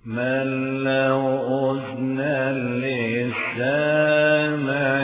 من له أذنا للسامع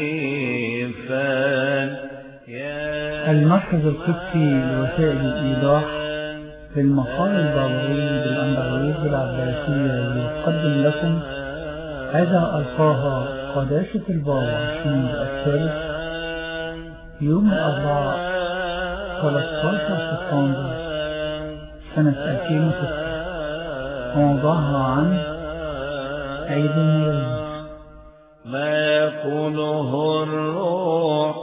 المركز القدسي لوسائل الإيضاح في المقال البابوي بالأندلس العباسية يقدم لكم هذا ألقاها قداسة البابا شنود الثالث يوم الأربعاء 13 سبتمبر سنة 2006 وموضوعها عن عيد الميلاد ما يقوله الروح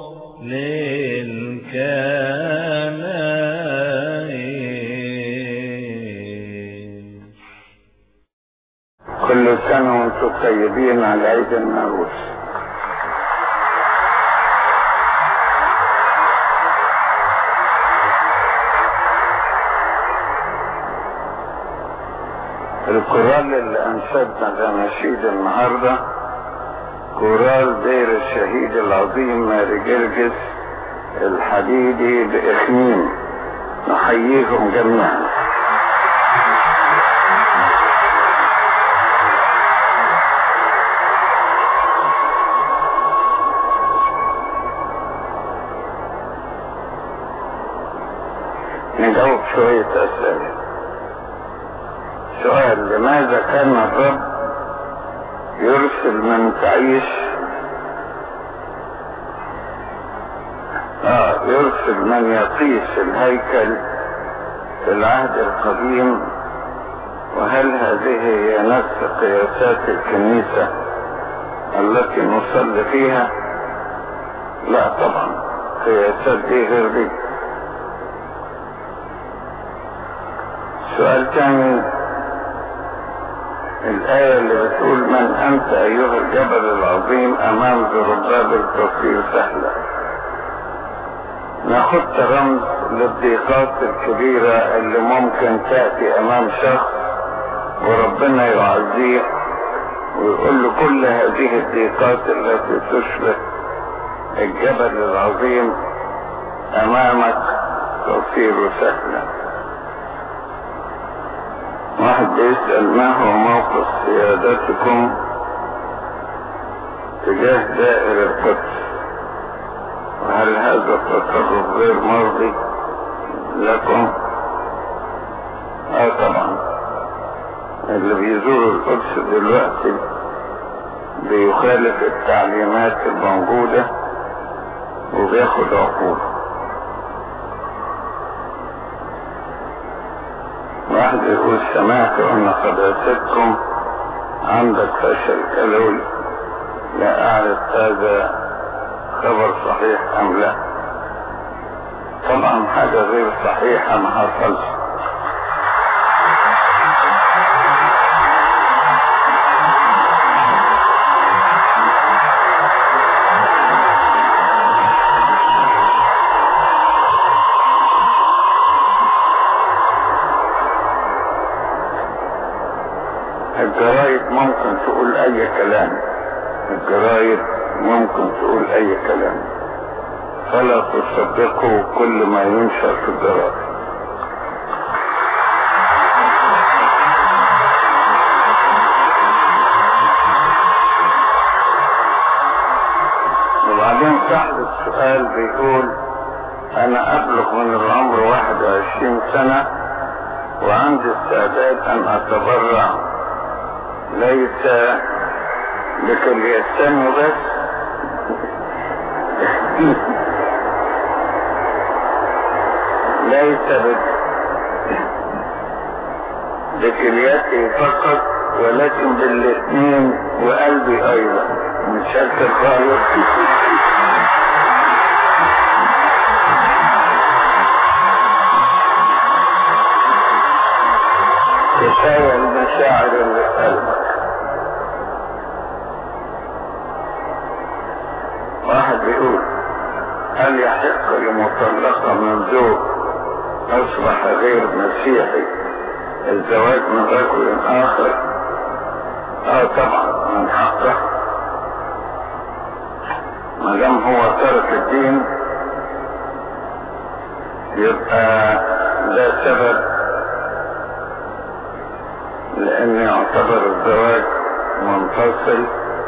للكنائس كل سنة وانتم طيبين على عيد النوروز الكورال اللي انشدنا الاناشيد النهارده كورال دير الشهيد العظيم ماري جرجس الحديدي بإخميم نحييهم جميعا نجاوب شوية أسئلة سؤال لماذا كان الرب يرسل من تعيش آه يرسل من يقيس الهيكل في العهد القديم وهل هذه هي نفس قياسات الكنيسة التي نصلي فيها لا طبعا قياسات دي غير دي سؤال تاني الآية اللي بتقول من أنت أيها الجبل العظيم أمام زربابل تصير سهلة ناخد رمز للضيقات الكبيرة اللي ممكن تأتي أمام شخص وربنا يعزيه ويقول له كل هذه الضيقات التي تشبه الجبل العظيم أمامك تصير سهلة واحد بيسأل ما هو موقف سيادتكم تجاه دائر القدس وهل هذا التصرف غير مرضي لكم اه طبعا اللي بيزور القدس دلوقتي بيخالف التعليمات الموجودة وبياخد عقوبة واحد يقول سمعت ان قداستكم عندك فشل كلوي لا اعرف هذا خبر صحيح ام لا طبعا حاجة غير صحيحة ما حصلش الجرايد ممكن تقول اي كلام الجرايد ممكن تقول اي كلام فلا تصدقوا كل ما ينشر في الجرايد وبعدين صاحب السؤال بيقول انا ابلغ من العمر 21 سنة وعندي استعداد ان اتبرع ليس بكليتين وبس ليس بكليتي فقط ولكن بالاثنين وقلبي ايضا متشكر خالص كفاية المشاعر اللي في قلبك واحد بيقول هل يحق لمطلقة من زوج أصبح غير مسيحي الزواج من رجل آخر؟ آه طبعا من حقه ما دام هو ترك الدين يبقى ده سبب لأن يعتبر الزواج منفصل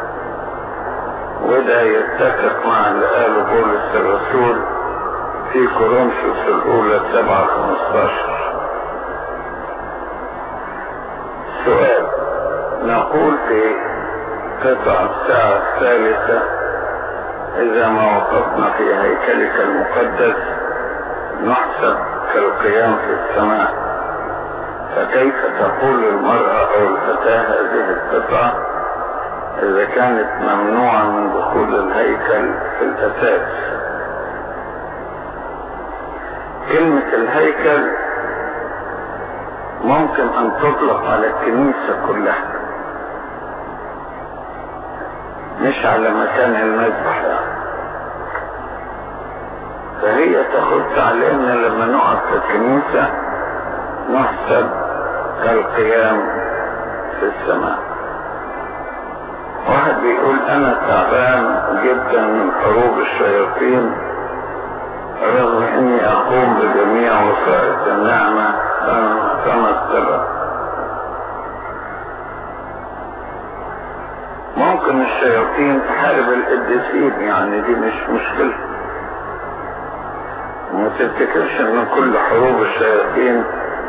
وده يتفق مع اللي قاله بولس الرسول في كورنثوس الأولى سبعة خمستاشر سؤال نقول في قطع الساعة الثالثة إذا ما وقفنا في هيكلك المقدس نحسب كالقيام في السماء فكيف تقول المرأة أو الفتاة هذه القطعة إذا كانت ممنوعة من دخول الهيكل في الأساس كلمة الهيكل ممكن أن تطلق على الكنيسة كلها مش على مكان المذبح يعني فهي تخص علينا لما نقعد في الكنيسة نحسب كالقيام في السماء واحد بيقول انا تعبان جدا من حروب الشياطين رغم اني اقوم بجميع وسائط النعمة فما السبب ممكن الشياطين تحارب القديسين يعني دي مش مشكلة وما تفتكرش ان كل حروب الشياطين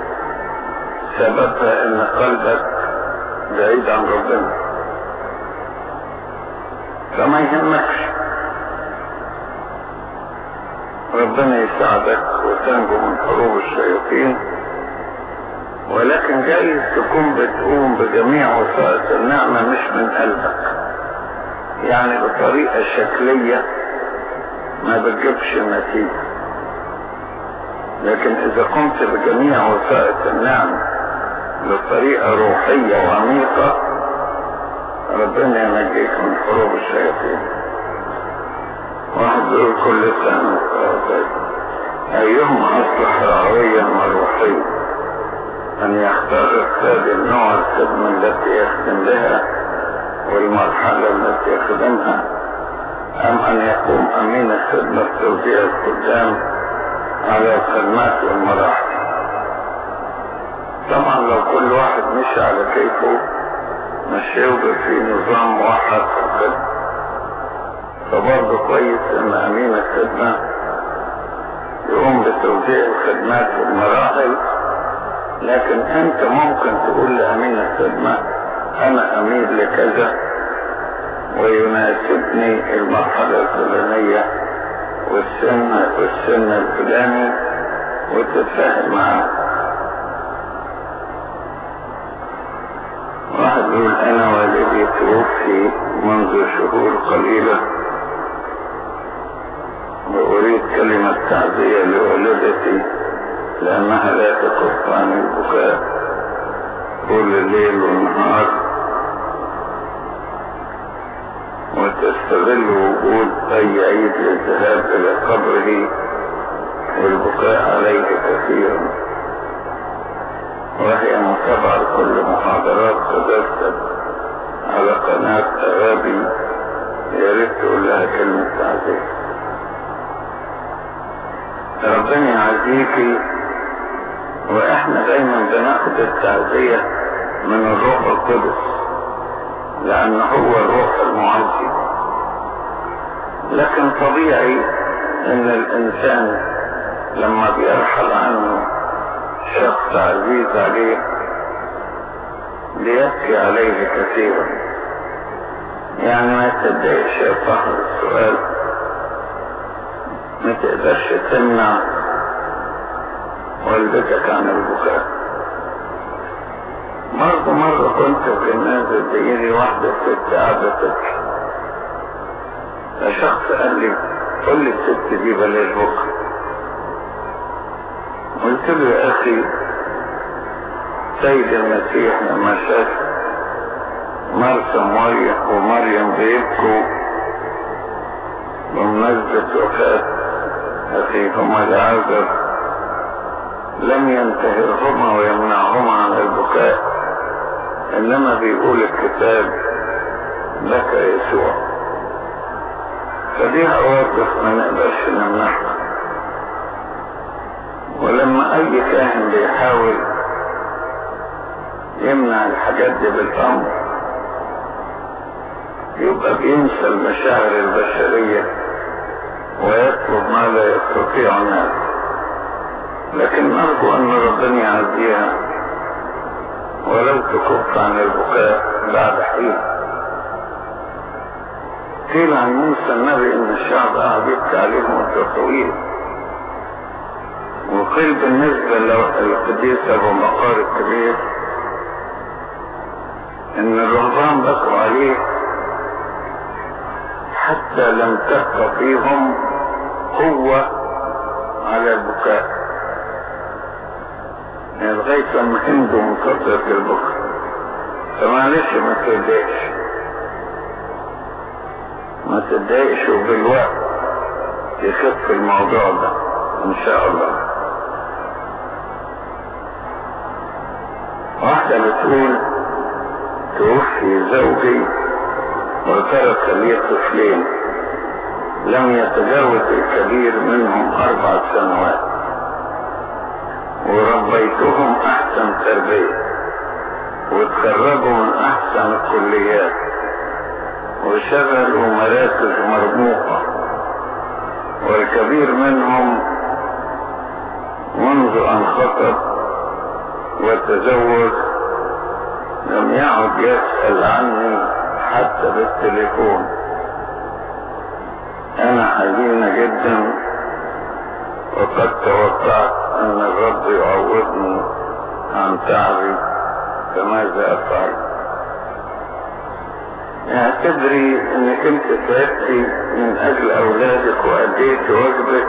سببها ان قلبك بعيد عن ربنا فما يهمكش ربنا يساعدك وتنجو من حروب الشياطين ولكن جايز تكون بتقوم بجميع وسائط النعمة مش من قلبك يعني بطريقة شكلية ما بتجيبش نتيجة لكن اذا قمت بجميع وسائط النعمة بطريقة روحية وعميقة ربنا ينجيك من حروب الشياطين واحد بيقول كل سنة أيهم أصلح رعويا وروحيا أن يختار السادة النوع الخدمة التي يخدم بها والمرحلة التي يخدمها أم أن يقوم أمين الخدمة توزيع الخدام على الخدمات والمراحل طبعا لو كل واحد مشي على كيفه مش يوجد في نظام موحد في الخدمة فبرضه كويس ان امين الخدمة يقوم بتوزيع الخدمات والمراحل لكن انت ممكن تقول لامين الخدمة انا اميل لكذا ويناسبني المرحلة الفلانية والسن والسن الفلاني وتتفاهم معاه واحد يقول انا والدي توفي منذ شهور قليلة واريد كلمة تعزية لوالدتي لانها لا تكف عن البكاء طول الليل والنهار وتستغل وجود اي عيد للذهاب الى قبره والبكاء عليه كثيرا وهي متابعة كل محاضرات تدرسل على قناة أغابي يا ريت تقول لها كلمة تعزية ربنا يعزيكي واحنا دايما بناخد التعزية من الروح القدس لان هو الروح المعزي لكن طبيعي ان الانسان لما بيرحل عنه شخص عزيز عليه ليبكي عليه كثيرا يعني ما تتضايقش يا صاحب السؤال ما تقدرش تمنع والدتك عن البكاء برضه مرة كنت في النازل بيجي واحدة ست قاعدة تبكي فشخص قال لي قل لي الست دي بلاش بكرة قلت له يا اخي سيد المسيح لما شاف مرسى مريم ومريم بيبكوا بمناسبة وفاة أخيهما العازر لم ينتهرهما ويمنعهما عن البكاء إنما بيقول الكتاب بكى يسوع فدي عواطف ما نقدرش نمنعها ولما اي كاهن بيحاول يمنع الحاجات دي بالامر يبقى بينسى المشاعر البشرية ويطلب ما لا يستطيع الناس لكن نرجو ان ربنا يعزيها ولو تكف عن البكاء بعد حين قيل عن موسى النبي ان الشعب قعد يبكي عليه مدة طويلة وقيل بالنسبة للقديس ابو مقار الكبير ان الرهبان بكوا عليه حتى لم تبقى فيهم قوة على البكاء يعني لغاية لما هندوا من كثرة البكاء فمعلش ما تتضايقش ما تتضايقش وبالوقت يخف الموضوع ده ان شاء الله واحدة بتقول توفي زوجي وترك لي طفلين لم يتجاوز الكبير منهم اربع سنوات وربيتهم احسن تربية وتخرجوا من احسن الكليات وشغلوا مراكز مرموقة والكبير منهم منذ ان خطب وتزوج لم يعد يسأل عني حتى بالتليفون انا حزينة جدا وقد توقعت ان الرب يعوضني عن تعبي فماذا افعل اعتبري انك انت تعبتي من اجل اولادك واديت واجبك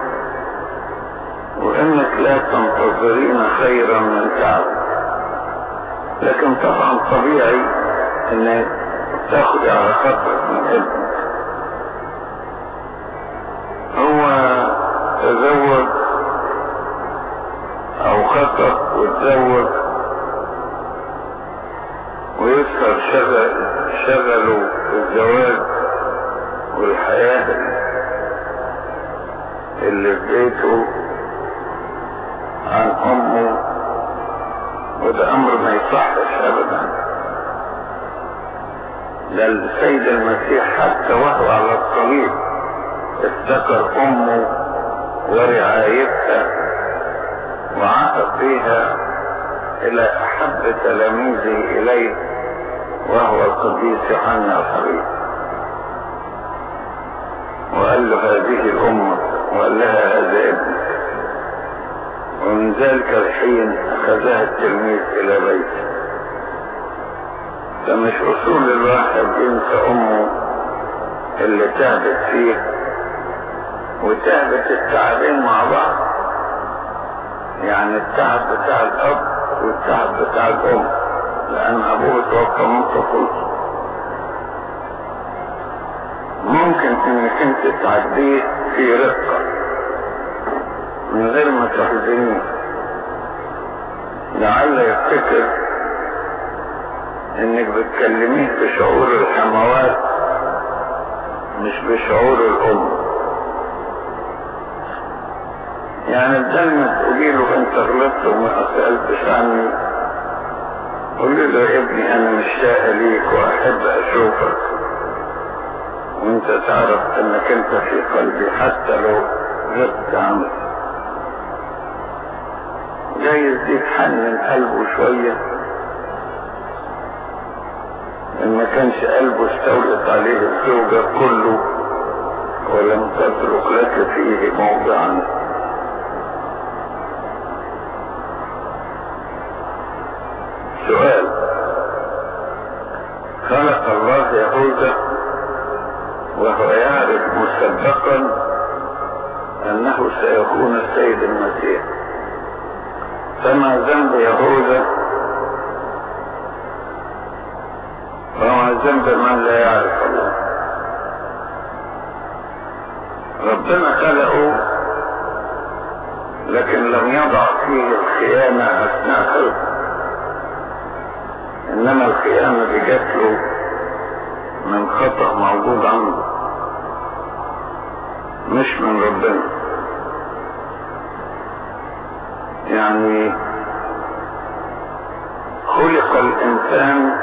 وانك لا تنتظرين خيرا من تعب لكن طبعا طبيعي انك تاخدي على خاطرك من ابنك هو تزوج او خطب وتزوج ويسهر شغل شغله الزواج والحياة اللي في بيته عن امه وده امر ما يصحش ابدا ده السيد المسيح حتى وهو على الصليب افتكر امه ورعايتها وعهد بها الى احب تلاميذه اليه وهو القديس يوحنا الحبيب وقال له هذه الامه وقال لها هذا ابنك ومن ذلك الحين اخذها التلميذ الى بيته فمش اصول الواحد ينسى امه اللي تعبت فيه وتعبت التعبين مع بعض يعني التعب بتاع الاب والتعب بتاع الام لان ابوه توفى من طفولته ممكن انك انت تعديه في رقة من غير ما تحزنيه لعل يفتكر انك بتكلميه بشعور الحموات مش بشعور الام يعني بدل ما تقولي له انت غلطت وما سألتش عني قولي له يا ابني انا مشتاق ليك واحب اشوفك وانت تعرف انك انت في قلبي حتى لو غبت عني جايز دي تحنن قلبه شوية ان ما كانش قلبه استولت عليه الزوجة كله ولم تترك لك فيه موضعا سؤال خلق الله يهوذا وهو يعرف مسبقا انه سيكون السيد المسيح فما ذنب يهوذا وما ذنب من لا يعرف الله ربنا خلقه لكن لم يضع فيه الخيانة أثناء خلقه إنما الخيانة دي جات له من خطأ موجود عنده مش من ربنا يعني خلق الإنسان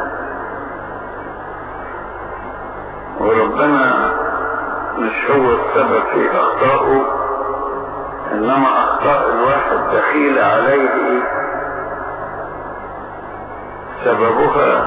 وربنا مش هو السبب في أخطائه إنما أخطاء الواحد دخيل عليه سببها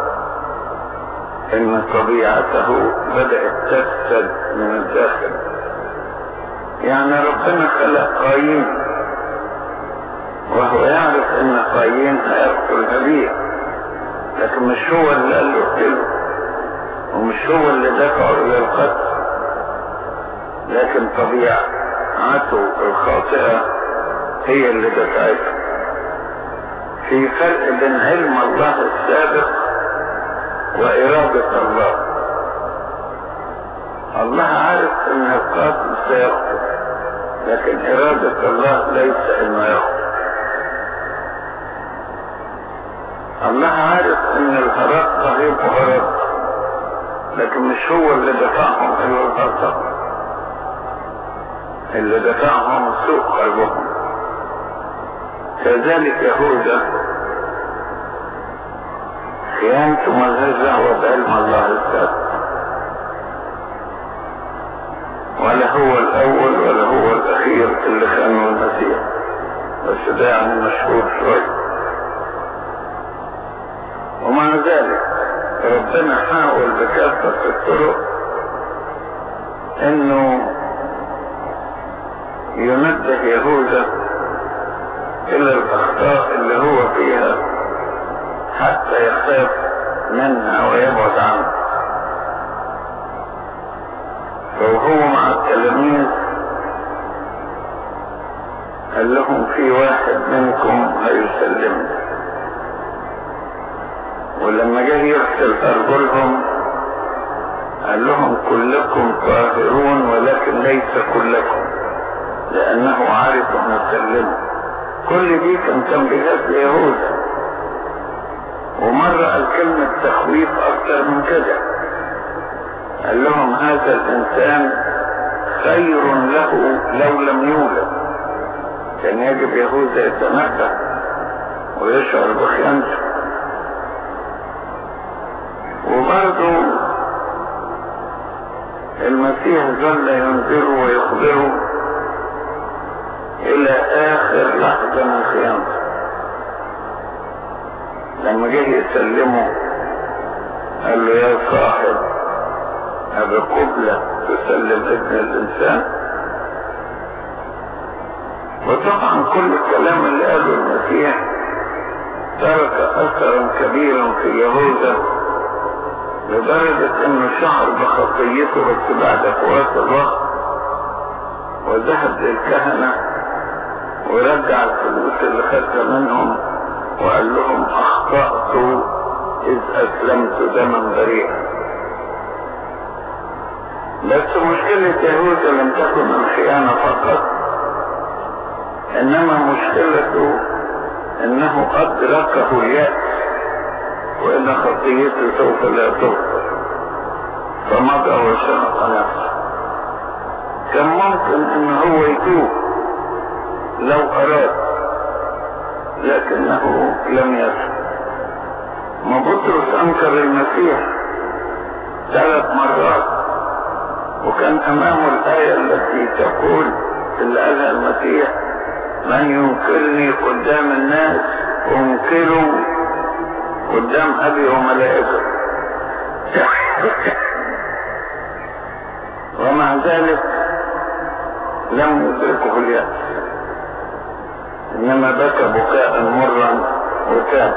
إن طبيعته بدأت تفسد من الداخل يعني ربنا خلق قايين وهو يعرف ان قايين هيقتل هابيل لكن مش هو اللي قال له اقتله ومش هو اللي دفعه الى القتل لكن طبيعته الخاطئة هي اللي دفعته في فرق بين علم الله السابق وإرادة الله الله عارف ان القاتل سيقتل لكن إرادة الله ليس انه يقتل الله عارف ان الهرطة هيبقوا هرطة لكن مش هو اللي دفعهم الى الهرطة اللي دفعهم سوء قلبهم كذلك يهوذا خيانته ملهاش دعوة بعلم الله السابق ولا هو الأول ولا هو الأخير اللي خانوا المسيح بس ده يعني مشهور شوية ومع ذلك ربنا حاول بكافة الطرق انه ينبه يهوذا الى الاخطاء اللي هو فيها حتى يخاف منها ويبعد عنها فوهو مع التلاميذ قال لهم في واحد منكم هيسلمني ولما جه يغسل ارجلهم قال لهم كلكم طاهرون ولكن ليس كلكم لانه عارف مسلمه كل دي كان تنبيهات ليهوذا ومرة قال كلمة تخويف أكتر من كده قال لهم هذا الإنسان خير له لو لم يولد كان يجب يهوذا يتنبه ويشعر بخيانته وبرضه المسيح ظل ينذره ويخبره الى اخر لحظة من خيانته لما جه يسلمه قال له يا صاحب أبي قبلة تسلم ابن الإنسان وطبعا كل الكلام اللي قاله المسيح ترك أثرا كبيرا في يهوذا لدرجة انه شعر بخطيته بس بعد فوات الوقت وذهب للكهنة ورجع الفلوس اللي خدها منهم وقال لهم اخطأت اذ اسلمت دما بريئا بس مشكلة يهوذا لم تكن الخيانة فقط انما مشكلته انه ادركه اليأس وإن خطيته سوف لا تغفر فمضى وشنق نفسه كان ممكن ان هو يتوب لو اراد لكنه لم يسر ما بطرس انكر المسيح ثلاث مرات وكان امامه الايه التي تقول اللي قالها المسيح من ينكرني قدام الناس انكره قدام ابي وملائكته ومع ذلك لم يدركه اليأس انما بكى بكاء مرا وتاب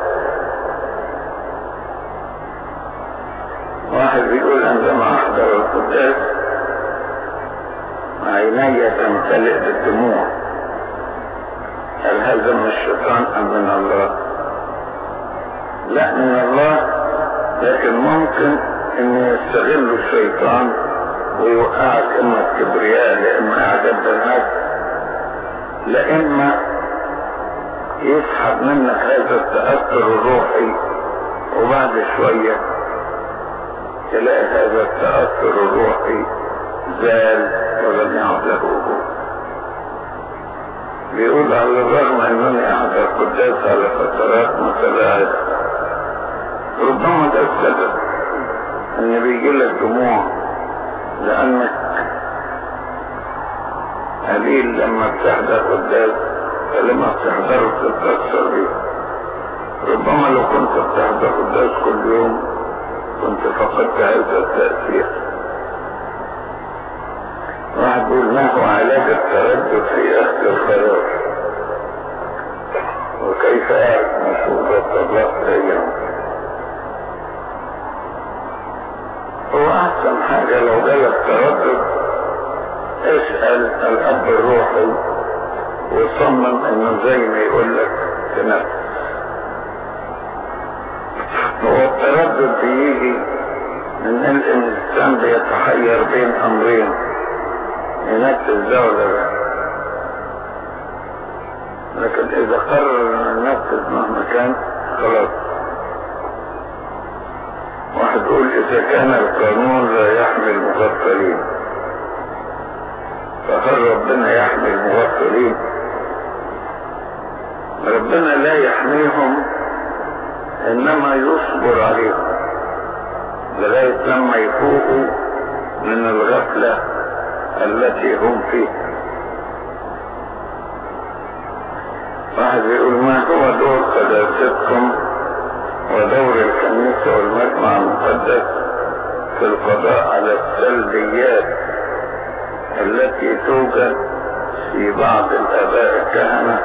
واحد بيقول عندما احضر القداس عيني تمتلئ بالدموع هل هذا من الشيطان ام من الله لا من الله لكن ممكن ان يستغل الشيطان ويوقعك اما الكبرياء لاما اعجاب بالنفس لاما يسحب منك هذا التأثر الروحي وبعد شوية تلاقي هذا التأثر الروحي زال ولم يعد له وجود بيقول على الرغم انني احضر قداس على فترات متباعدة ربما ده السبب ان بيجي لك دموع لانك قليل لما بتحضر قداس فلما بتحضره بتتأثر بيه ربما لو كنت بتحضر قداس كل يوم كنت فقدت هذا التأثير واحد بيقول ما هو علاج التردد في أخذ القرار وكيف أعرف مشروطة الله أيام هو أحسن حاجة لو جالك تردد اسأل الأب الروحي وصمم إنه زي ما يقول لك تنفس هو التردد بيجي من ان الانسان بيتحير بين امرين ينفذ ده ولا لا لكن اذا قرر انه ينفذ مهما كان خلاص واحد يقول اذا كان القانون لا يحمي المغفلين فهل ربنا يحمي المغفلين ربنا لا يحميهم انما يصبر عليهم لغاية لما يفوقوا من الغفلة التي هم فيها واحد يقول ما هو دور قداستكم ودور الكنيسة والمجمع المقدس في القضاء على السلبيات التي توجد في بعض الآباء الكهنة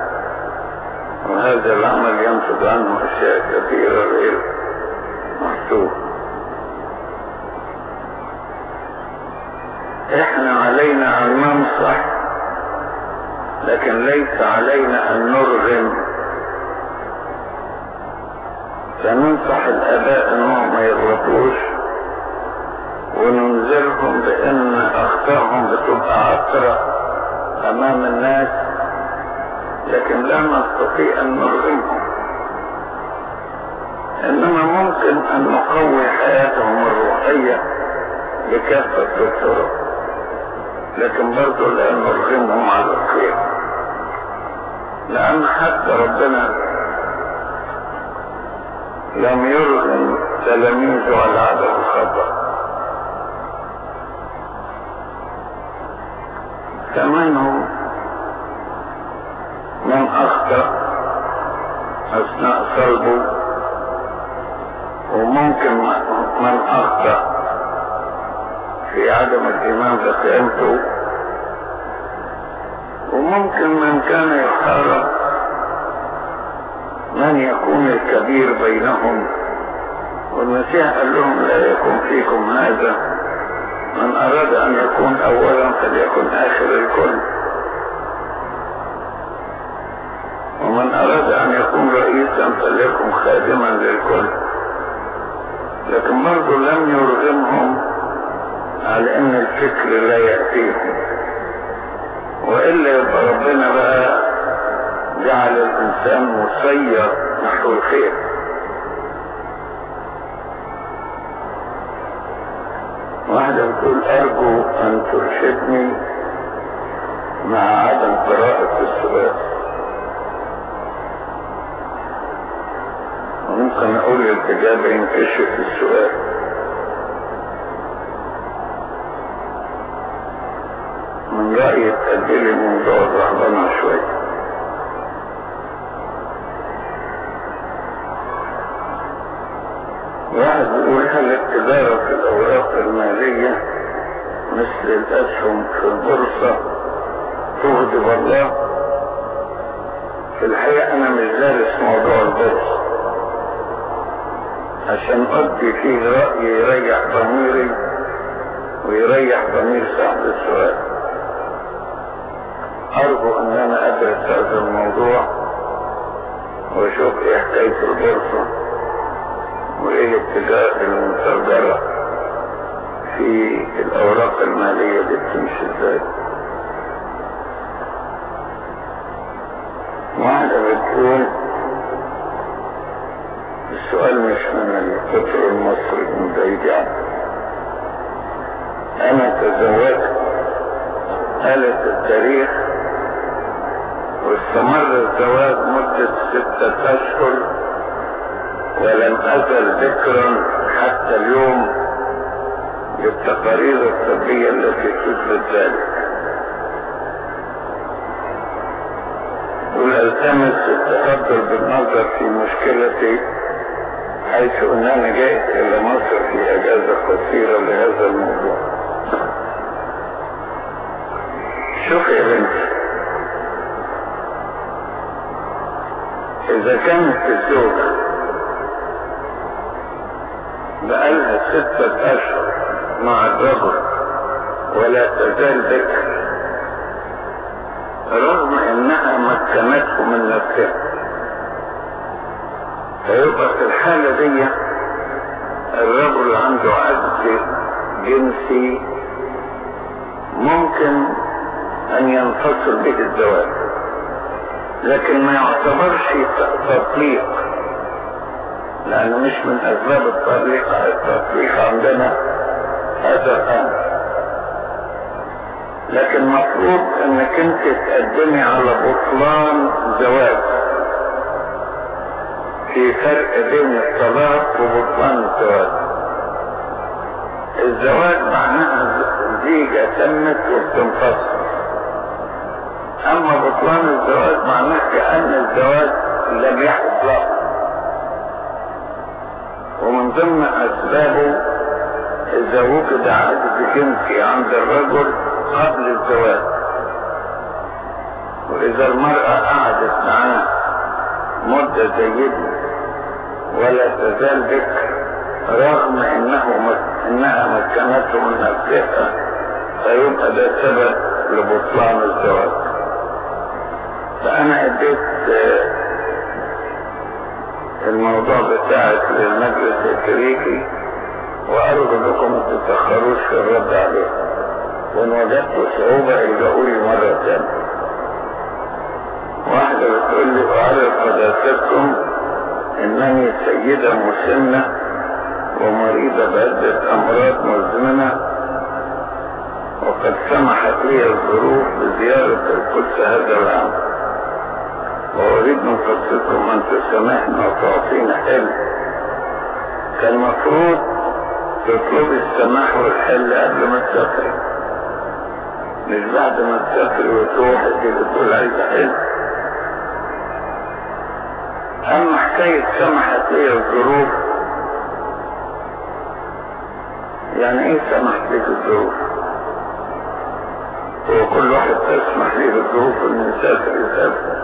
وهذا العمل ينتج عنه أشياء كثيرة غير محسوبة احنا علينا ان ننصح لكن ليس علينا ان نرغم فننصح الاباء انهم ما يغلطوش وننذرهم بان اخطائهم بتبقى عطرة امام الناس لكن لا نستطيع ان نرغمهم انما ممكن ان نقوي حياتهم الروحية بكافة الطرق لكن برضه لا نرغمهم على الخير لان حتى ربنا لم يرغم تلاميذه على عدم الخطأ ثمنهم من اخطأ اثناء صلبه وممكن من اخطأ في عدم الايمان بقيمته وممكن من كان يحارب من يكون الكبير بينهم والمسيح قال لهم لا يكون فيكم هذا من اراد ان يكون اولا فليكن اخر الكل ومن اراد ان يكون رئيسا فليكن خادما للكل لكن برضه لم يرغمهم على ان الفكر لا يأتيهم وإلا يبقى ربنا بقى جعل الإنسان مسير نحو الخير واحدة بتقول أرجو أن ترشدني مع عدم قراءة السؤال وممكن أقول الإجابة ينكشف السؤال من رأيي تأجلي موضوع الرهبنة شوية واحد بيقول هل التجارة في الأوراق المالية مثل الأسهم في البورصة تغضب الله؟ في الحقيقة أنا مش دارس موضوع البورصة عشان أدي فيه رأي يريح ضميري ويريح ضمير صاحب السؤال أرجو أن أنا أدرس هذا الموضوع وأشوف إيه حكاية البورصة وإيه الاتجاه المتجرة في الأوراق المالية دي بتمشي إزاي واحدة بتقول السؤال مش من القطر المصري من بعيد يعني أنا تزوجت قالت التاريخ واستمر الزواج مدة ستة أشهر ولم أزل ذكرا حتى اليوم للتقارير الطبية التي تثبت ذلك والتمس التفضل بالنظر في مشكلتي حيث انني جئت الى مصر في اجازة قصيرة لهذا الموضوع شوف يا بنتي اذا كانت الزوجة بقالها ستة اشهر مع الرجل ولا تزال ذكر رغم انها مكنته من نفسها فيبقى في الحالة دي الرجل عنده عجز جنسي ممكن ان ينفصل به الزواج لكن ما يعتبرش تطليق لانه مش من اسباب التطليق التطليق عندنا هذا الامر لكن مفروض انك انت تقدمي على بطلان زواج في فرق بين الطلاق وبطلان الزواج الزواج معناها زيجة تمت وبتنفصل اما بطلان الزواج معناه كأن الزواج لم يحدث له ومن ضمن اسبابه اذا وجد عجز جنسي عند الرجل قبل الزواج واذا المرأة قعدت معاه مدة جيدة ولا تزال بكر رغم انه انها مكنته من نفسها فيبقى ده سبب لبطلان الزواج فانا اديت الموضوع بتاعك للمجلس الكريكي وارجو انكم ما تتاخروش في الرد عليه وان وجدت صعوبة الجأوا لي مرة تانية واحدة بتقول لي اعرف قداستكم انني سيدة مسنة ومريضة بعدة امراض مزمنة وقد سمحت لي الظروف بزيارة القدس هذا العام واريد من قصتكم ان تسامحنا وتعطينا حل كان المفروض تطلبي السماح والحل قبل ما تسافري مش بعد ما تسافري وتروح كده تقول عايزة حل اما حكاية سمحت لي الظروف يعني ايه سمحت لك الظروف هو كل واحد تسمح ليه الظروف انه يسافر يسافر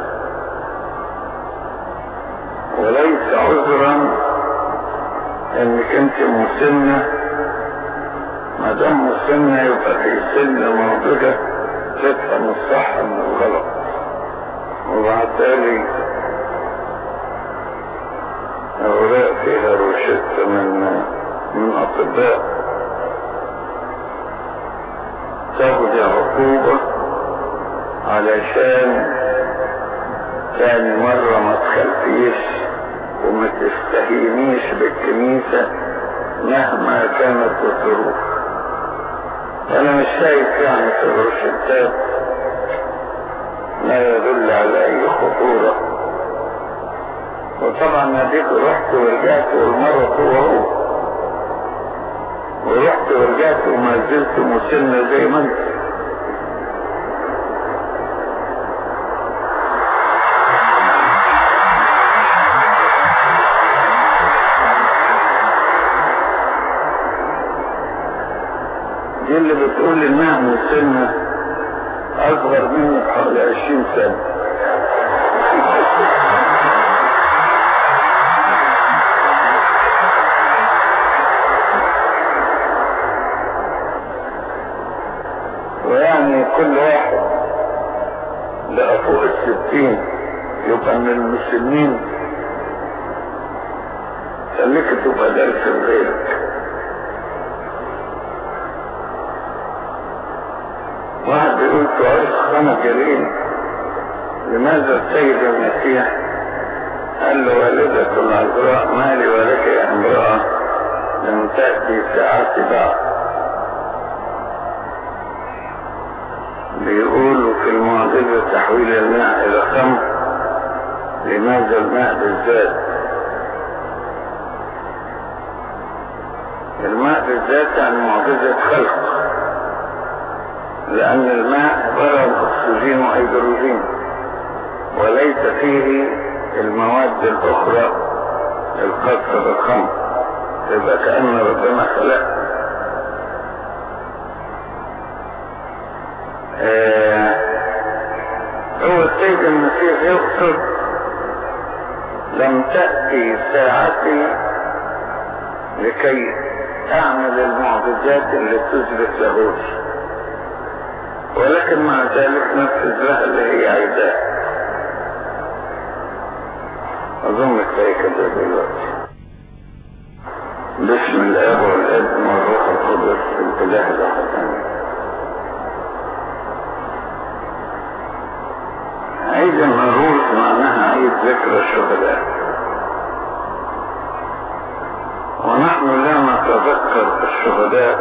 وليس عذرا انك انت مسنة ما دام مسنة يبقى في سن موجودة تفهم الصح من الغلط وبالتالي اوراق فيها روشتة من من اطباء تاخد عقوبة علشان تاني مرة ما تخلفيش وما تستهينيش بالكنيسة مهما كانت الظروف انا مش شايف يعني في الروشتات ما يدل على اي خطورة وطبعا ناديك رحت ورجعت والمرة هو هو ورحت ورجعت وما زلت مسنة زي ما انت دي اللي بتقول انها مسنة اصغر مني بحوالي عشرين سنة ويعني كل واحد لقى فوق الستين يبقى من المسلمين خليك تبقى درس لغيرك واحد بيقول تعيش خمس جليل لماذا السيد المسيح قال له والدة العذراء مالي ولك يا امرأة لم تأتي ساعات بعد بيقولوا في المعجزة تحويل الماء إلى خمر لماذا الماء بالذات الماء بالذات عن معجزة خلق لأن الماء عبارة عن أكسجين وهيدروجين وليس فيه المواد الأخرى الخاصة بالخمر يبقى كأن ربنا خلق آه هو السيد المسيح يقصد لم تأتي ساعتي لكي أعمل المعجزات اللي تثبت لاهوتي ولكن مع ذلك نفذ لها اللي هي عايزاه أظن كفاية كده دلوقتي باسم الآب والابن والروح القدس الإله الأحد عيد المروز معناها عيد ذكرى الشهداء ونحن لا نتذكر الشهداء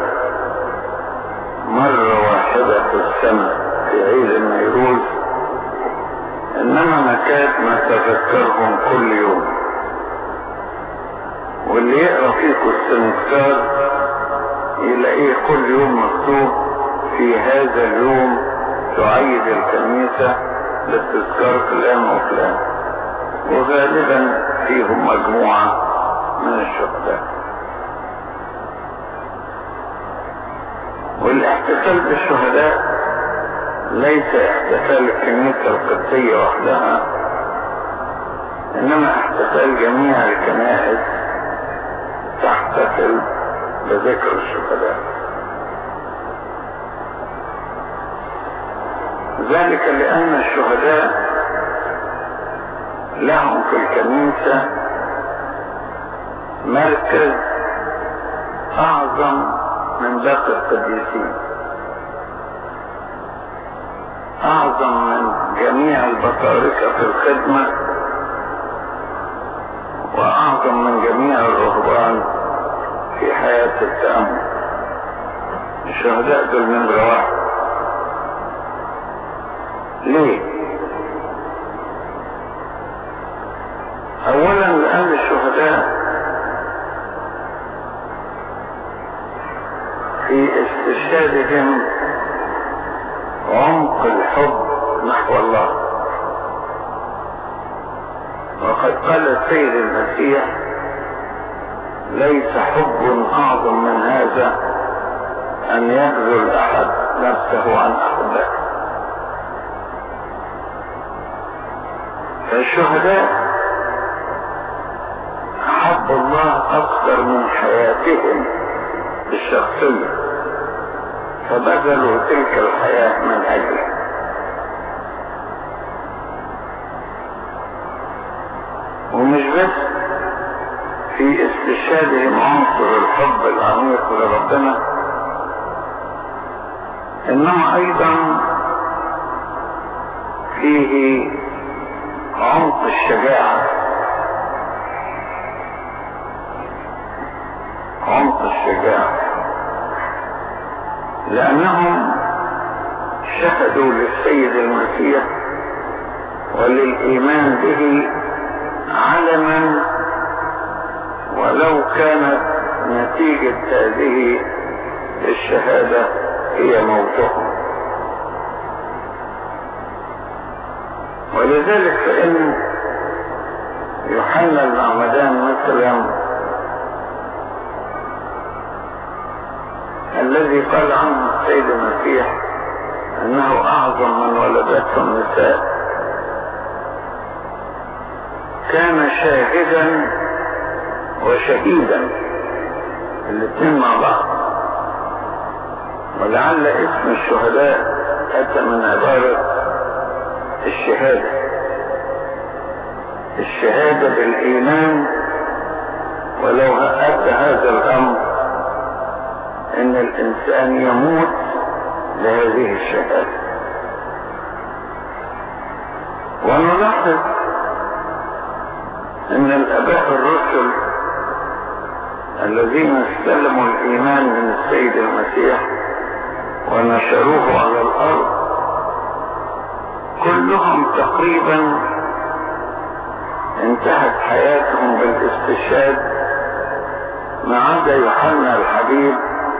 مرة واحدة في السنة في عيد النيروز انما نكاد نتذكرهم كل يوم واللي يقرا فيكم السنكتار يلاقيه كل يوم مكتوب في هذا اليوم تعيد الكنيسة لاستذكار فلان وفلان وغالبا فيهم مجموعة من الشهداء والاحتفال بالشهداء ليس احتفال الكنيسة القبطية وحدها انما احتفال جميع الكنائس تحتفل بذكر الشهداء ذلك لان الشهداء لهم في الكنيسة مركز اعظم من باقي القديسين اعظم من جميع البطاركة في الخدمة واعظم من جميع الرهبان في حياة التأمل الشهداء دول نمرة واحد ليه اولا لان الشهداء في استشهادهم عمق الحب نحو الله وقد قال السيد المسيح ليس حب اعظم من هذا ان يبذل احد نفسه عن احبائه فالشهداء احبوا الله اكثر من حياتهم الشخصيه فبذلوا تلك الحياة من أجله ومش بس في استشهادهم عنصر الحب العميق لربنا انما ايضا فيه عمق الشجاعة عمق الشجاعة لأنهم شهدوا للسيد المسيح وللإيمان به علما ولو كانت نتيجة هذه الشهادة هي موتهم ولذلك فإن يوحنا المعمدان مثلا الذي قال عنه السيد المسيح انه اعظم من ولدته النساء كان شاهدا وشهيدا الاثنين مع بعض ولعل اسم الشهداء اتى من عبارة الشهادة الشهادة بالايمان ولو اتى هذا الامر ان الانسان يموت لهذه الشهادة ونلاحظ ان الاباء الرسل الذين استلموا الايمان من السيد المسيح ونشروه على الارض كلهم تقريبا انتهت حياتهم بالاستشهاد ما عدا يوحنا الحبيب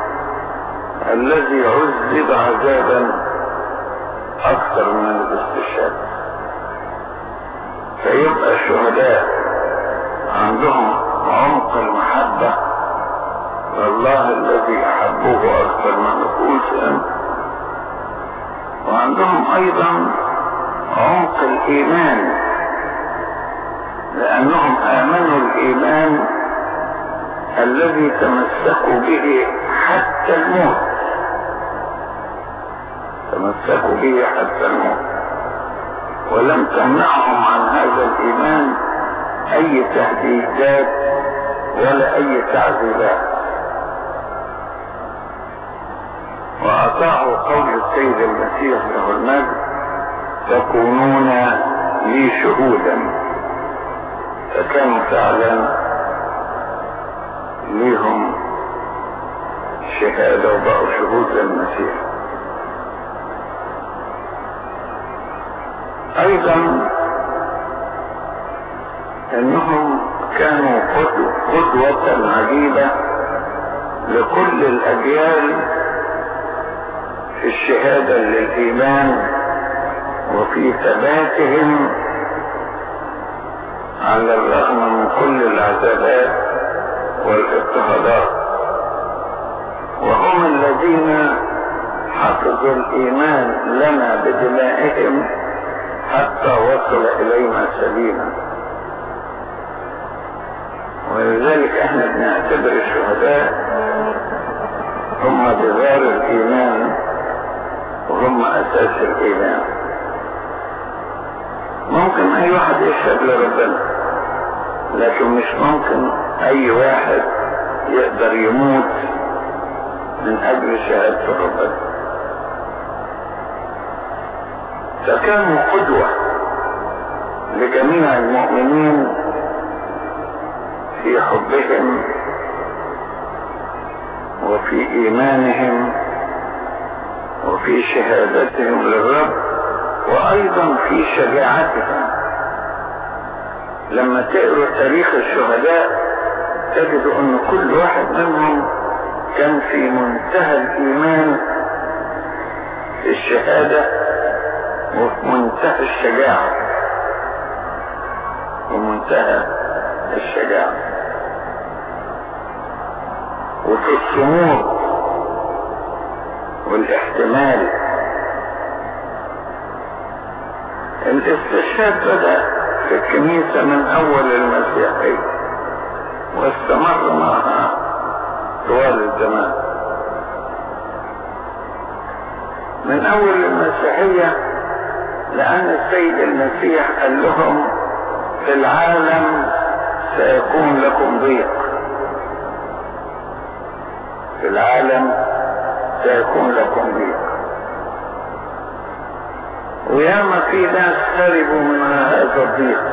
الذي عذب عذابا اكثر من الاستشهاد فيبقى الشهداء عندهم عمق المحبة لله الذي أحبوه أكثر من نفوسهم وعندهم أيضا عمق الإيمان لأنهم آمنوا الإيمان الذي تمسكوا به حتى الموت تمسكوا به حتى الموت ولم تمنعهم عن هذا الإيمان أي تهديدات ولا أي تعذيبات وأطاعوا قول السيد المسيح له المجد تكونون لي شهودا فكانوا فعلا ليهم شهادة وبقوا شهود للمسيح ايضا انهم كانوا قدوة عجيبة لكل الاجيال في الشهادة للايمان وفي ثباتهم على الرغم من كل العذابات والاضطهادات وهم الذين حفظوا الايمان لنا بدمائهم حتى وصل الينا سليما ولذلك احنا بنعتبر الشهداء هم بذار الايمان وهم اساس الايمان ممكن اي واحد يشهد لربنا لكن مش ممكن اي واحد يقدر يموت من اجل شهادة ربنا فكانوا قدوة لجميع المؤمنين في حبهم وفي ايمانهم وفي شهادتهم للرب وايضا في شجاعتهم لما تقروا تاريخ الشهداء تجدوا ان كل واحد منهم كان في منتهى الايمان في الشهاده وفي منتهى الشجاعة ومنتهى الشجاعة وفي الصمود والاحتمال الاستشهاد بدأ في الكنيسة من أول المسيحية واستمر معها طوال الزمان من أول المسيحية لأن السيد المسيح قال لهم في العالم سيكون لكم ضيق في العالم سيكون لكم ضيق وياما في ناس هربوا من هذا الضيق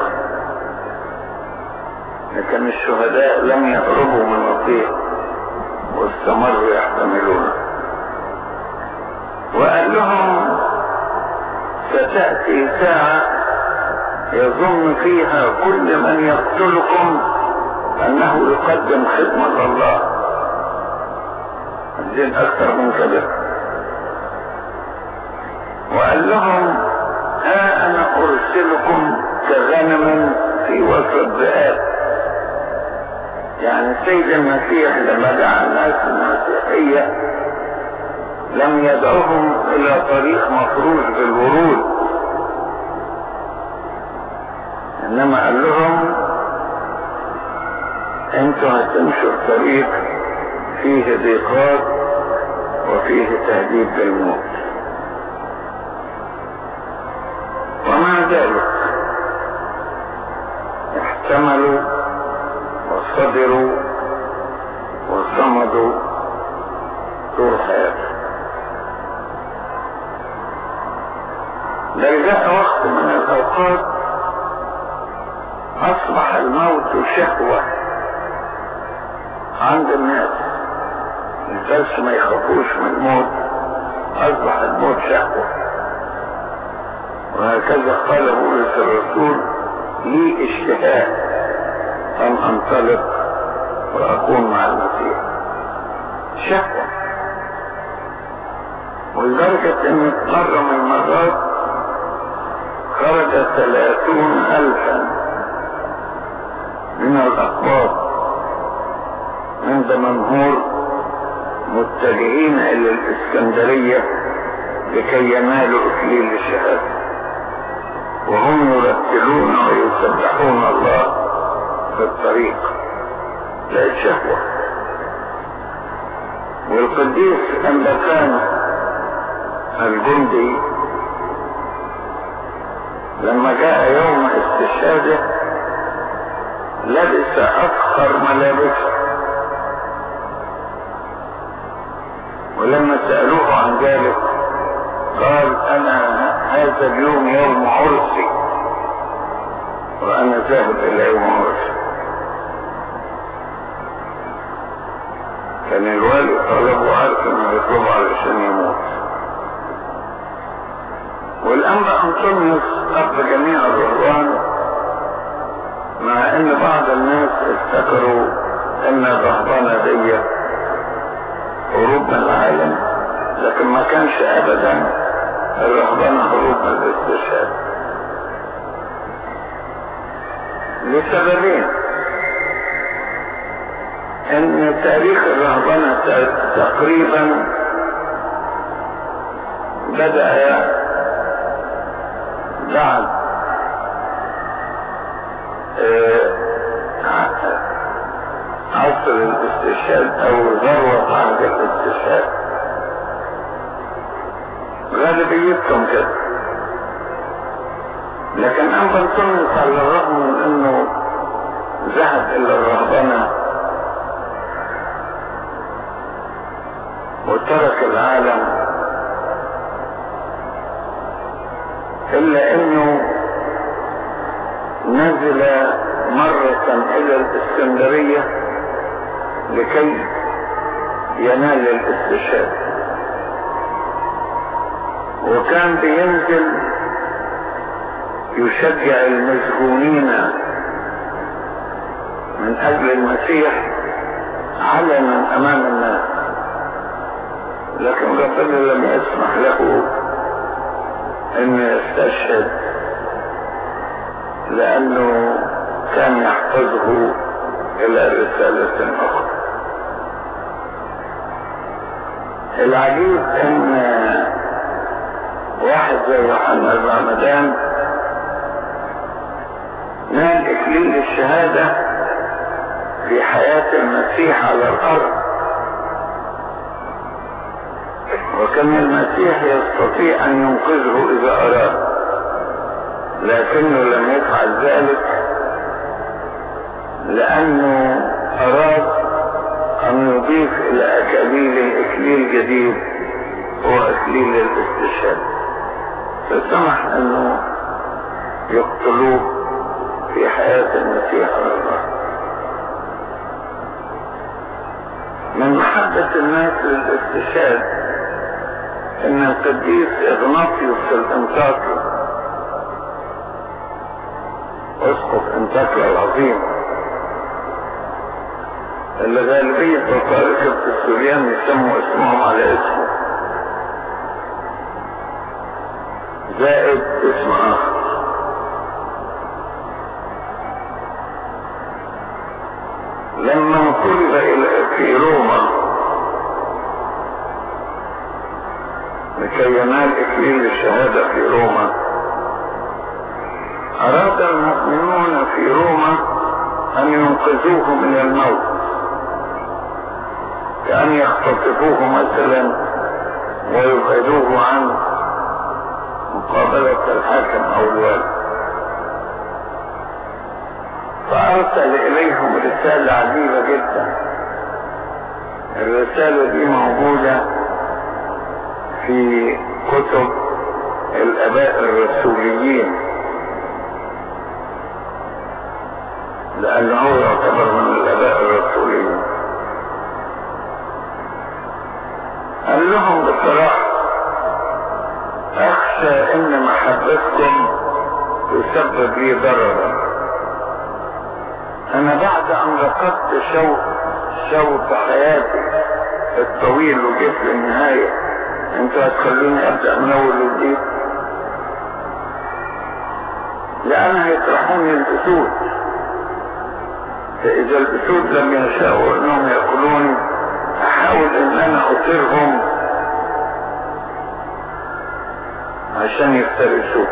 لكن الشهداء لم يهربوا من الضيق واستمروا يحتملونه وقال لهم ستأتي ساعة يظن فيها كل من يقتلكم أنه يقدم خدمة الله عايزين أكثر من كده وقال لهم ها أنا أرسلكم كغنم في وسط ذئاب يعني السيد المسيح لما دعا الناس المسيحية لم يدعوهم الى طريق مفروش بالورود انما قال لهم انتوا هتمشوا في طريق فيه ضيقات وفيه تهديد بالموت ومع ذلك احتملوا وصبروا وصمدوا طول حياتهم بل جاء وقت من الاوقات اصبح الموت شهوة عند الناس الناس ما يخافوش من الموت اصبح الموت شهوة وهكذا قال بولس الرسول لي اشتهاء ان انطلق واكون مع المسيح شهوة ولدرجة ان مرة من المرات خرج ثلاثون الفا من الاقباط من دمنهور متجهين الى الاسكندرية لكي ينالوا اكليل الشهادة وهم يرتلون ويسبحون الله في الطريق لا شهوة والقديس أمبكان الجندي لما جاء يوم استشهاده لبس أفخر ملابسه ولما سألوه عن ذلك قال أنا هذا اليوم يوم عرسي وأنا ذاهب إلى يوم عرسي كان الوالي طلبه عارف انه يطلبه علشان يموت والأنبا أنطونيوس أب جميع الرهبان مع ان بعض الناس افتكروا ان الرهبانة دي هروب من العالم لكن ما كانش ابدا الرهبانة هروب من الاستشهاد لسببين ان تاريخ الرهبنة تقريبا بدأ بعد عصر الاستشهاد او ذروة عهد الاستشهاد غالبيتهم كده لكن أنبا تونس على الرغم من انه ذهب الى الرهبنة وترك العالم الا انه نزل مرة الى الاسكندرية لكي ينال الاستشهاد وكان بينزل يشجع المسجونين من اجل المسيح علنا امام الناس لكن ربنا لم يسمح له ان يستشهد لانه كان يحفظه الى رسالة اخرى العجيب ان واحد زي يوحنا الرمضان نال اكليل الشهادة في حياة المسيح على الارض وكان المسيح يستطيع ان ينقذه اذا اراد لكنه لم يفعل ذلك لانه اراد ان يضيف الى اكاليله اكليل جديد هو اكليل الاستشهاد فسمح انه يقتلوه في حياة المسيح على الارض من محبة الناس للاستشهاد ان القديس اغناطيوس الانطاكي اسقف انطاكيا العظيم اللي غالبية بطاركة السوريان يسموا اسمهم على اسمه زائد اسم اخر لما طلب الى في روما لكي ينال اكليل الشهادة في روما اراد المؤمنون في روما ان ينقذوه من الموت كأن يختطفوه مثلا ويبعدوه عن مقابلة الحاكم او الوالي فارسل اليهم رسالة عجيبة جدا الرسالة دي موجودة في كتب الاباء الرسوليين لانه يعتبر من الاباء الرسوليين قال لهم بصراحة اخشى ان محبة محبتكم تسبب لي ضررا انا بعد ان لقدت شوط شوط حياتي الطويل وجيت للنهاية انتوا هتخلوني ابدأ من اول وجديد لان هيطرحوني الاسود فاذا الاسود لم يشاءوا انهم ياكلوني احاول ان انا اطيرهم عشان يفترسوا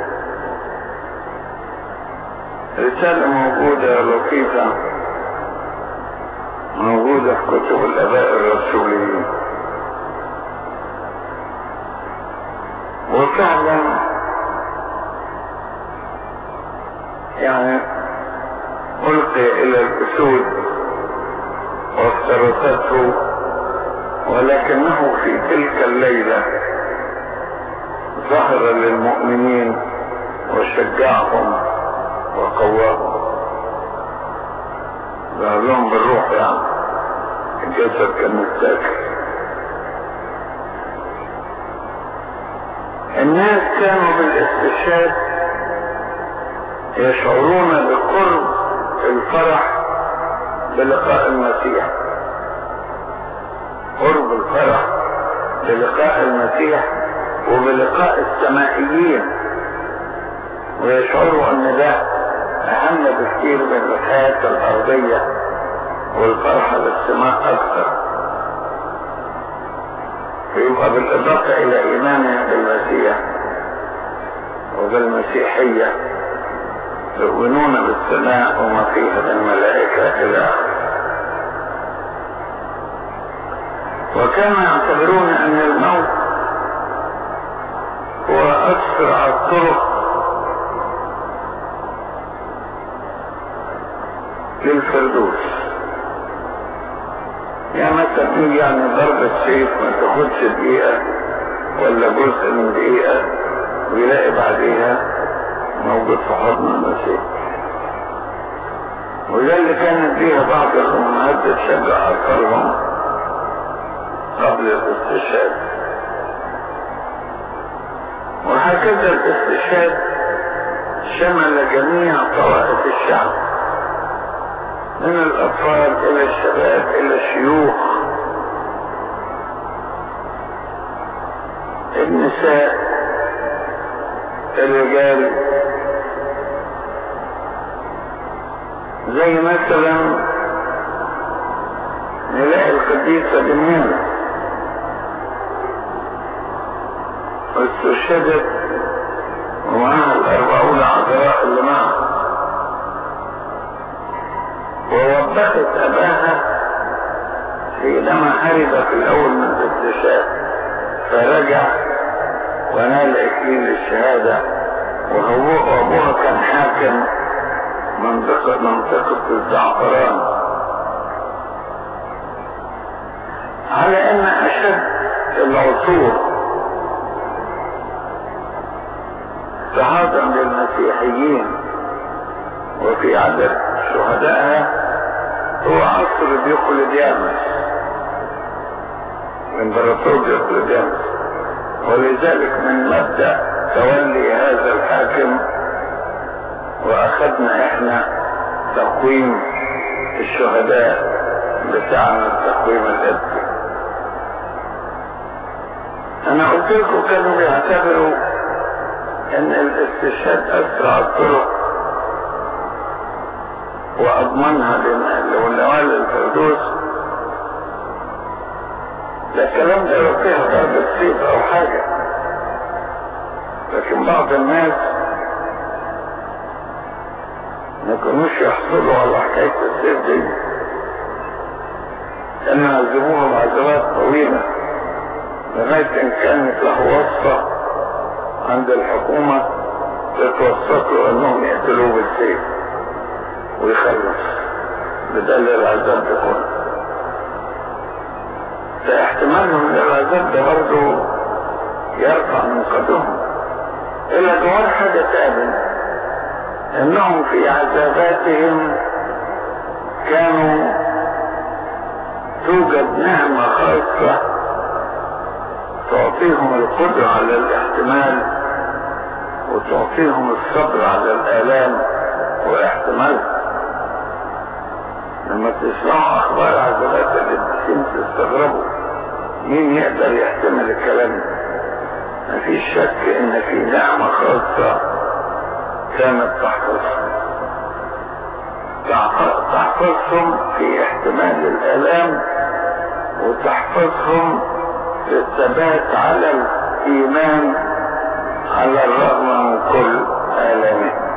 رسالة موجودة لطيفة موجودة في كتب الآباء الرسوليين وفعلا يعني ألقي إلى الأسود وافترسته ولكنه في تلك الليلة ظهر للمؤمنين وشجعهم وقواهم ظهر لهم بالروح يعني الجسد كان مستاكل الناس كانوا بالاستشهاد يشعرون بقرب الفرح بلقاء المسيح قرب الفرح بلقاء المسيح وبلقاء السمائيين ويشعروا ان ده اهم بكثير من الحياة الارضية والفرحة بالسماء اكثر ويبقى بالاضافة الى ايمانهم بالمسيح وبالمسيحية يؤمنون بالسماء وما فيها من ملائكة الى اخره وكانوا يعتبرون ان الموت هو اسرع الطرق للفردوس يعني مثلا يجي يعني ضرب السيف ما تاخدش دقيقة ولا جزء من دقيقة ويلاقي بعديها موجود في حضن المسيح وده اللي كانت فيها بعض الأمهات بتشجع أطفالهم قبل الاستشهاد وهكذا الاستشهاد شمل جميع طوائف الشعب من الأطفال إلى الشباب إلى الشيوخ النساء الرجال زي مثلا نلاقي القديسة دميانة واستشهدت ومعها الأربعون عذراء اللي معها ووبخت أباها حينما هرب في الأول من الاستشهاد فرجع ونال إكليل الشهادة وهو وأبوها كان حاكم منطقة منطقة الزعفران على أن أشد العصور اضطهادا للمسيحيين وفي عدد شهدائها هو عصر ديوقليديانوس امبراطور ديوقليديانوس ولذلك من مبدأ تولي هذا الحاكم واخذنا احنا تقويم الشهداء بتاعنا التقويم الابدي انا قلت لكم كانوا بيعتبروا ان الاستشهاد اسرع الطرق واضمنها لنوال الفردوس ده الكلام ده لو فيها ضربة سيف او حاجة لكن بعض الناس ما كانوش يحصلوا على حكاية السيف دي كانوا يعذبوهم عذابات طويلة لغاية ان كانت له وصفة عند الحكومة تتوسط له انهم يقتلوه بالسيف ويخلص بدل العذاب ده كله فاحتمالهم للعذاب ده برضه يرفع من قدرهم الى جوار حاجة تانية انهم في عذاباتهم كانوا توجد نعمة خاصة تعطيهم القدرة على الاحتمال وتعطيهم الصبر على الآلام واحتمالها لما تسمعوا أخبار عذابات القديسين تستغربوا مين يقدر يحتمل الكلام ده مفيش شك إن في نعمة خاصة كانت تحفظهم تحفظهم في احتمال الآلام وتحفظهم في الثبات على الإيمان على الرغم من كل آلامهم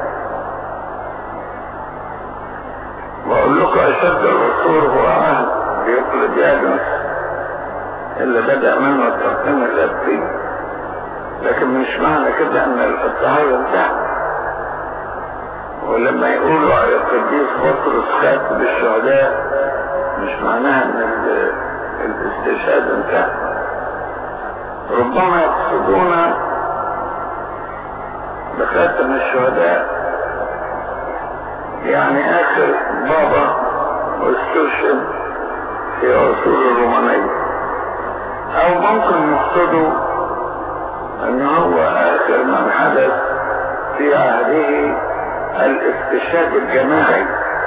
بقول لكم أشد الرسول هو عهد ديوكليديانوس اللي بدأ منه التقديم الأبدي لكن مش معنى كده أن الاضطهاد انتهى ولما يقولوا على القديس بطرس خاتم الشهداء مش معناها ان الاستشهاد انتهى ربما يقصدون بخاتم الشهداء يعني اخر بابا واستشهد في عصور الرومانية او ممكن يقصدوا ان هو اخر من حدث في عهده الاستشهاد الجماعي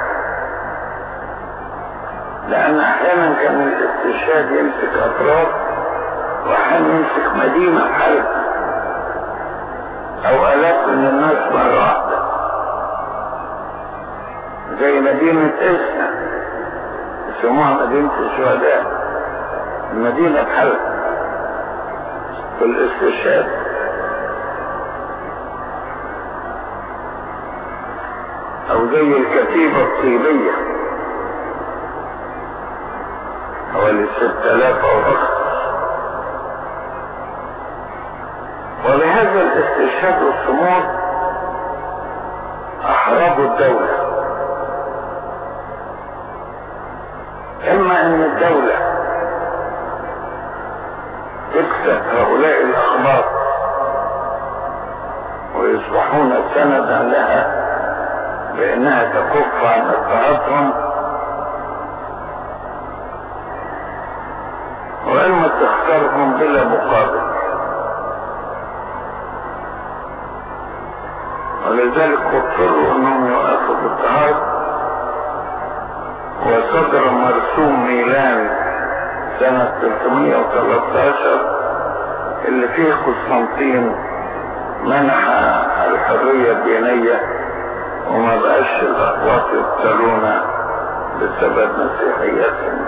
لان احيانا كان الاستشهاد يمسك اطراف واحيانا يمسك مدينة بحالة او الاف من الناس مرة واحدة زي مدينة اسنا يسموها مدينة الشهداء المدينة بحالة في الاستشهاد او زي الكتيبة الطيبية حوالي ست الاف او اكثر ولهذا الاستشهاد والصمود احرجوا الدولة اما ان الدولة تكسب هؤلاء الاخبار ويصبحون سندا لها بانها تكف عن اضطهادهم واما تختارهم بلا مقابل ولذلك اضطروا انهم يوقفوا الاضطهاد وصدر مرسوم ميلان سنة 313 اللي فيه قسطنطين منح الحرية الدينية وما بقاش الأقوات يقتلون بسبب مسيحيتهم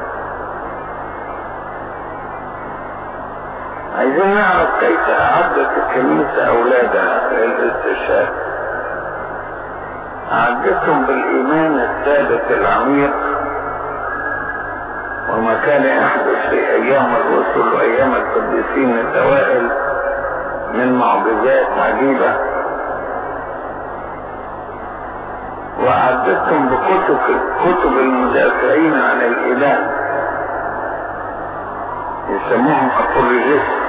عايزين نعرف كيف أعدت الكنيسة أولادها للاستشهاد أعدتهم بالإيمان الثابت العميق وما كان يحدث في أيام الرسل وأيام القديسين الأوائل من معجزات عجيبة وأعدتهم بكتب كتب المدافعين عن الإيمان يسموهم أبولوجيست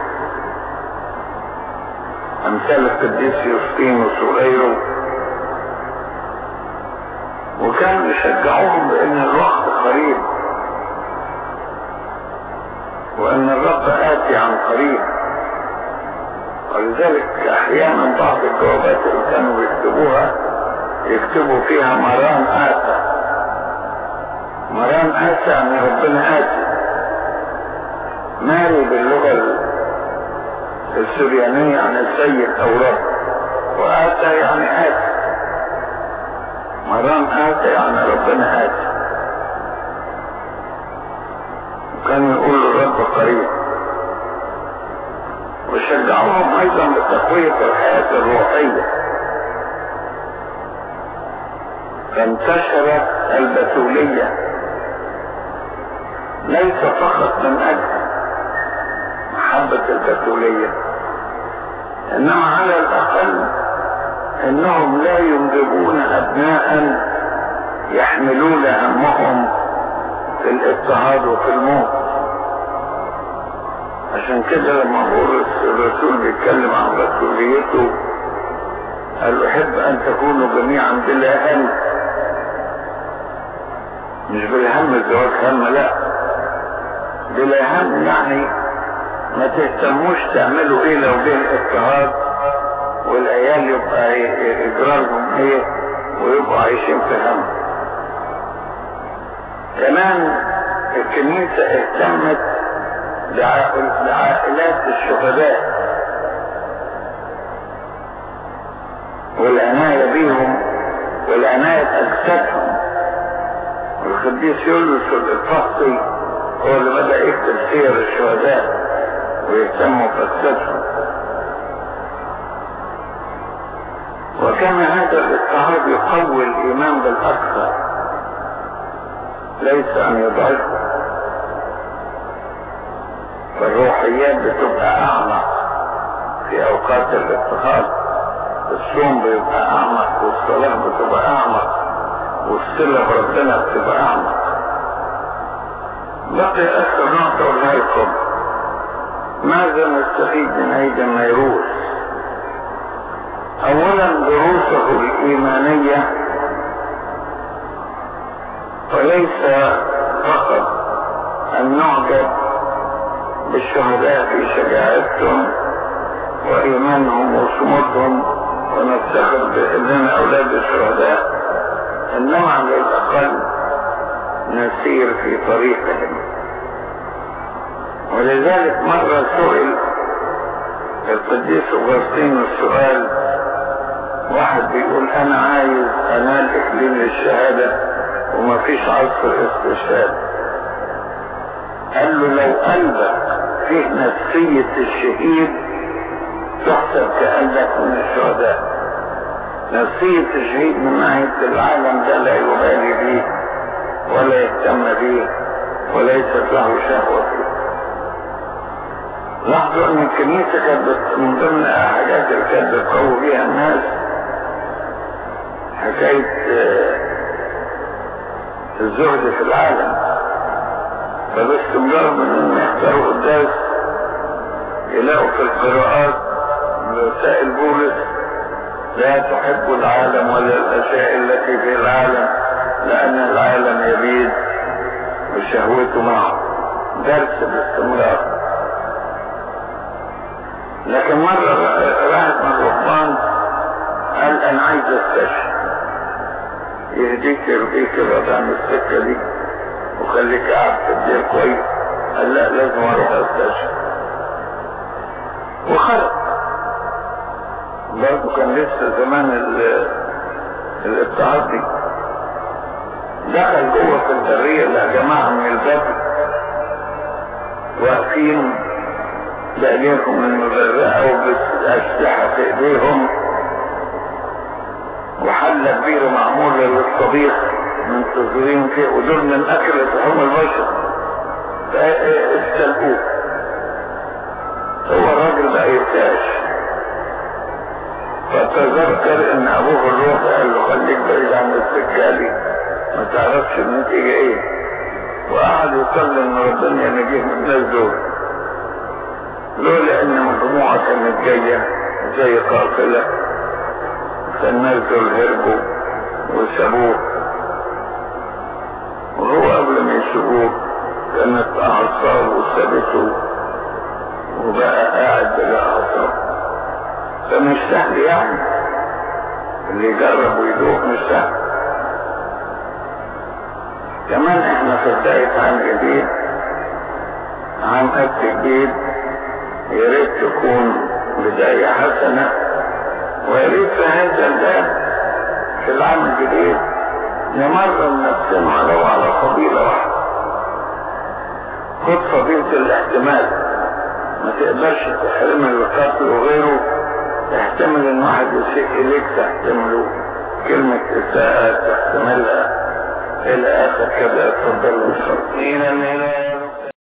أمثال القديس يوستينوس وغيره وكانوا يشجعوهم بأن الوقت قريب وأن الرب آتي عن قريب ولذلك أحيانا بعض الجوابات اللي كانوا بيكتبوها يكتبوا فيها مران آتى مران آتى يعني ربنا آتي ماري باللغة السريانية يعني السيد أو رب وآتى يعني آتي مران آتى يعني ربنا آتي وكانوا يقولوا الرب قريب وشجعوهم أيضا بتقوية الحياة الروحية فانتشرت البتولية ليس فقط من أجل محبة البتولية إنما على الأقل إنهم لا ينجبون أبناء يحملون همهم في الاضطهاد وفي الموت عشان كده لما بولس الرسول بيتكلم عن رسوليته قال أحب أن تكونوا جميعا بلا هم مش بلا هم الزواج هم لا بلا هم يعني ما تهتموش تعملوا ايه لو جه الاضطهاد والعيال يبقى يجرى لهم ايه ويبقوا عايشين في هم كمان الكنيسة اهتمت بعائلات الشهداء والعناية بيهم والعناية بأجسادهم القديس يولس الفصي هو اللي بدأ يكتب سير الشهداء ويهتموا بأجسادهم وكان هذا الاضطهاد يقوي الإيمان بالأكثر ليس أن يضعفه فالروحيات بتبقى أعمق في أوقات الاضطهاد الصوم بيبقى أعمق والصلاة بتبقى أعمق والصلة بربنا بتبقى أعمق بقي آخر نقطة أقولها لكم ماذا نستفيد من عيد النيروز؟ أولا دروسه الإيمانية وليس فقط أن نعجب بالشهداء في شجاعتهم وإيمانهم وصمودهم ونفتخر بأننا أولاد الشهداء إنما على الأقل نسير في طريقهم ولذلك مرة سئل القديس أغسطين السؤال واحد بيقول أنا عايز أنال إكليل الشهادة وما فيش عصر استشهاد قال له لو قلبك فيه نفسية الشهيد تحسب كأنك من الشهداء نفسية الشهيد من ناحية العالم ده لا يبالي به ولا يهتم به وليست له شهوة فيه لاحظوا ان الكنيسة كانت من ضمن الحاجات اللي كانت بتقوي بيها الناس حكاية الزهد في العالم فباستمرار من انهم يحضروا قداس يلاقوا في القراءات رسائل بولس لا تحب العالم ولا الاشياء التي في العالم لان العالم يبيد وشهوته معه درس باستمرار لكن مرة راحت من الرهبان قال انا عايز استشهد يهديك يرضيك الوضع عن السكة دي وخليك قاعد في الدير كويس قال لا لازم اروح استشهد وخرج برضه كان لسه زمان الاضطهاد دي دخل جوه في البرية لقى جماعة من البدو واقفين بأيديهم المبرقة وبالأسلحة في إيديهم وحلة كبيرة معمولة للطبيخ منتظرين فيه ودول من أكل لحوم البشر فاستلقوه هو الراجل بقى يرتاش فتذكر ان ابوه الروح قال له خليك بعيد عن السكه دي ما تعرفش النتيجه ايه وقعد يصلي ان ربنا ينجيه من الناس دول لولا ان مجموعه كانت جايه زي قافله فالناس دول هربوا وسابوه وهو قبل ما يسيبوه كانت اعصابه سابته وبقى قاعد بلا اعصاب فمش سهل يعني اللي يجرب ويدوق مش سهل كمان احنا في بداية عام جديد عام قد جديد يا ريت تكون بداية حسنة ويا ريت في هذا الباب في العام الجديد نمرن نفسنا ولو على فضيلة واحدة خد فضيلة الاحتمال ما تقدرش تحرم القتل وغيره تحتمل ان واحد يسيء اليك تحتمله كلمة اساءة تحتملها الى اخر كده اتفضلوا من الهلال